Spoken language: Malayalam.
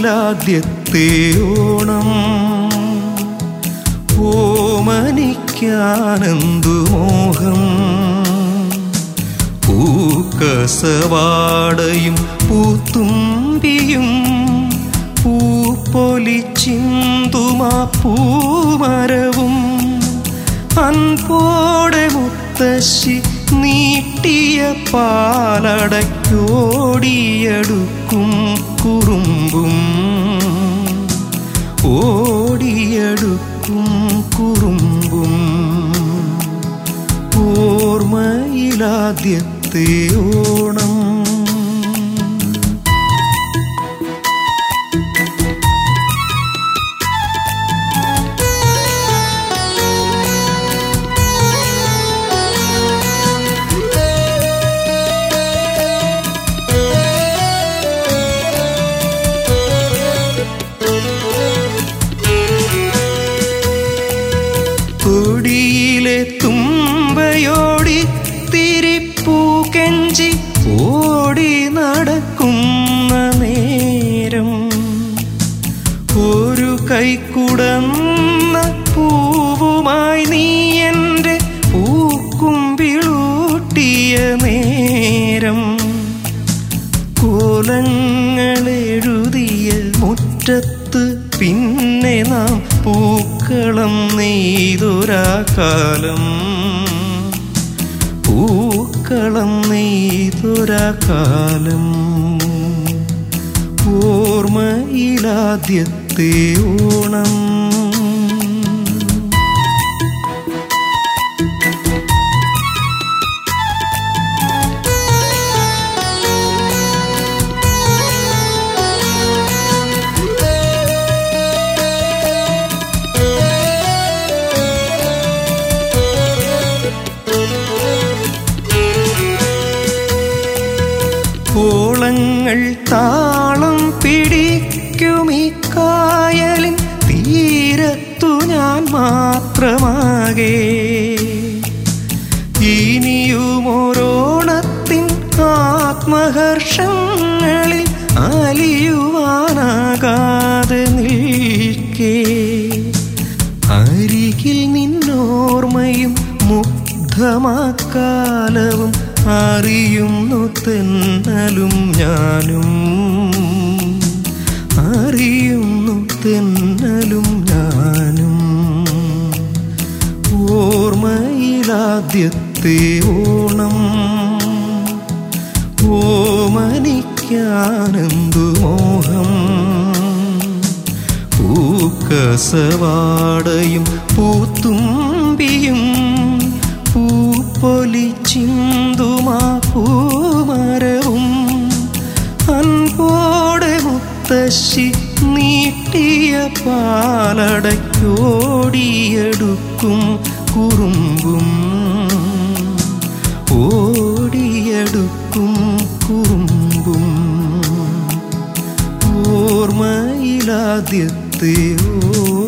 ഓർമ്മയിലാദ്യത്തെ ഓണം ഓമനിക്കാനെന്തു മോഹം പൂക്കസവാടയും പൂത്തുമ്പിയും പൂപ്പൊലിച്ചിന്തുമാ പൂമരവും അൻപോടെ മുത്തശ്ശി നീട്ടിയ പാലടയ്ക്കോടിയടുക്കും കുറുമ്പും ഓടിയടുക്കും കുറുമ്പും ഓർമ്മയിലാദ്യത്തെ ഓണം കൊടിയിലെ തുമ്പയോടി തിരിപ്പൂ കെഞ്ചി ഓടി നടക്കുന്ന നേരം ഒരു കൈക്കുടന്ന പൂവുമായി നീ എൻ്റെ പൂക്കുമ്പിളൂട്ടിയ നേരം കോലങ്ങളെഴുതിയ മുറ്റത്ത് പിന്നെ നാം പൂക്കളം നെയ്തൊരാ കാലം പൂക്കളം നെയ്തൊരാ കാലം ഓർമ്മയിലാദ്യത്തെ ഓണം ഓളങ്ങൾ താളം പിടിക്കുമീ കായലിൻ തീരത്തു ഞാൻ മാത്രമാകേ ഇനിയും ഓരോണത്തിൻ ആത്മഹർഷങ്ങളിൽ അലിയുവാനാകാതെ നിൽക്കേ അരികിൽ നിന്നോർമ്മയും മുഗ്ധമാക്കാലവും അറിയുന്നു തെന്നലും ഞാനും അറിയുന്നു തെന്നലും ഞാനും ഓർമ്മയിലാദ്യത്തെ ഓണം ഓമനിക്കാനെന്തു മോഹം പൂക്കസവാടയും പൂത്തുമ്പിയും പൂപ്പൊലിച്ചിന്തുമാ പൂമരവും അൻപോടെ മുത്തശ്ശി നീട്ടിയ പാലടയ്ക്കോടിയെടുക്കും കുറുമ്പും ഓടിയെടുക്കും കുറുമ്പും ഓർമ്മയിലാദ്യത്തെ ഓ